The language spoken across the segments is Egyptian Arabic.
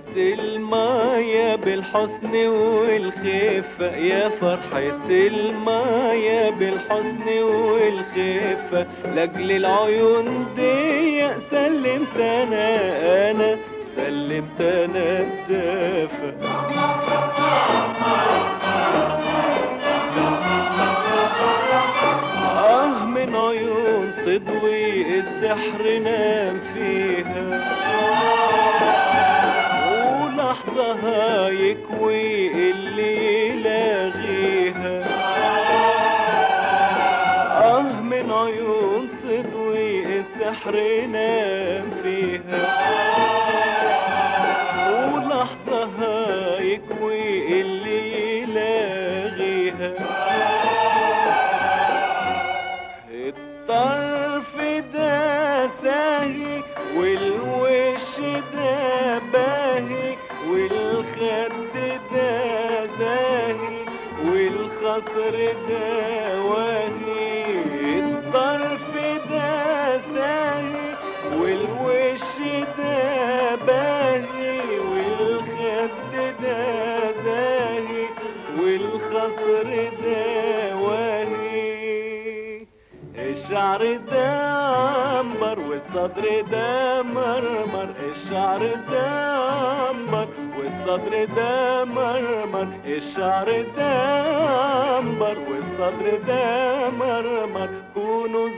المايا بالحسن والخفة يا فرحة المايا بالحسن والخفة لاجل العيون دي سلمت انا انا سلمت انا الدافة آه من عيون تضوي السحر نام فيها ولحظة يكوي اللي يلاغيها آه من عيون تضوي السحر نام فيها ولحظة يكوي اللي يلاغيها الطرف ده ساهي والوش ده باهي والخد ده زاهي والخصر ده واهي الطرف ده ساهي والوش ده باهي والخد ده زاهي والخصر ده واهي الشعر ده عنبر والصدر ده مرمر الشعر ده عنبر والصدر ده مرمر الشعر ده عنبر والصدر ده مرمر كنوز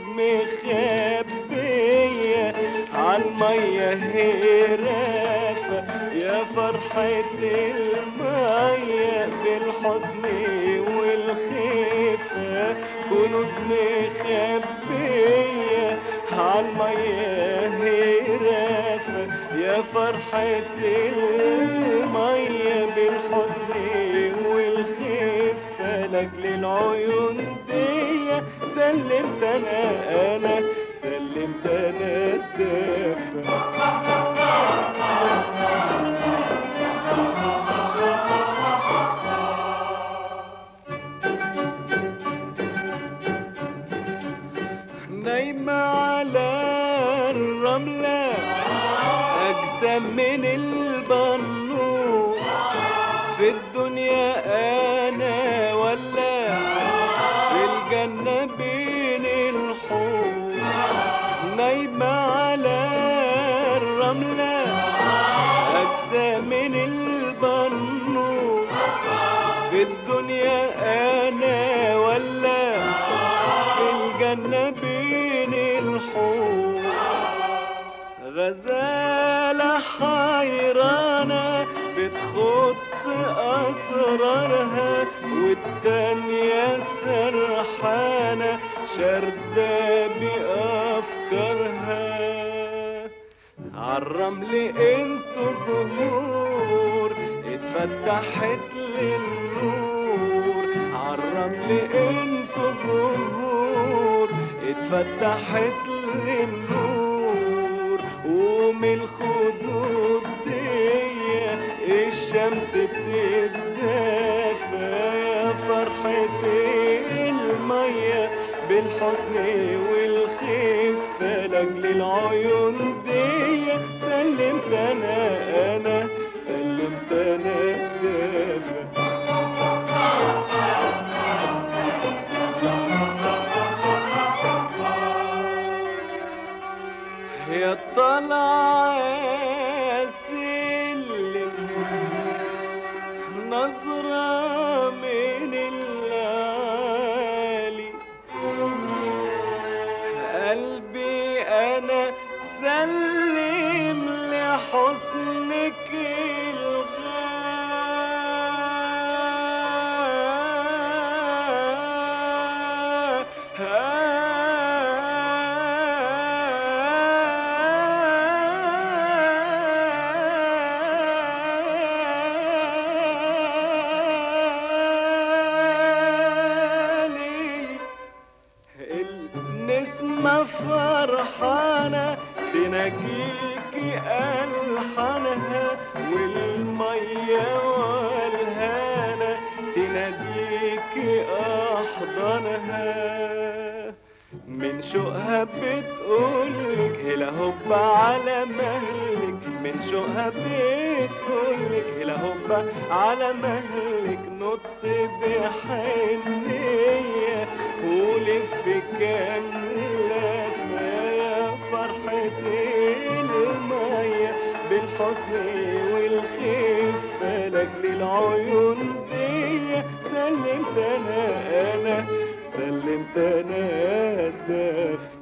مخبية عالمية هرافة يا فرحة المية بالحزن والخفة كنوز مخبية عالمية هرافة يا فرحة المية بالحزن والخفة لاجل العيون دي سلمت انا انا سلمت انا الدافع نايمة على الرملة أجسام من البنور في الدنيا أنا ولا في الجنة بين الحور نايمة على الرملة أجسام من البنور في الدنيا أنا ولا في الجنة بين الحور غزالة حيرانة بتخط أسرارها والتانية سرحانة شاردة بأفكارها عالرمل انتو زهور اتفتحت للنور عالرمل انتو زهور اتفتحت للنور ومن الخدود دي الشمس بتتدافى يا فرحة المية بالحزن والخفة لاجل العيون دي سلمت انا انا سلمت انا الدافع يا طلع سلم نظرة من العالي قلبي أنا سلم لحسنك الغالي النسمة فرحانة تناجيكي ألحانها والمية والهانة تناديكي أحضانها من شوقها بتقولك هلا هوب على مهلك من شوقها بتقولك هلا هوبا على مهلك نط بحنية ولف كاملة يا فرحة المية بالحزن والخفة لاجل العيون دي سلمت انا انا سلمت انا الدفة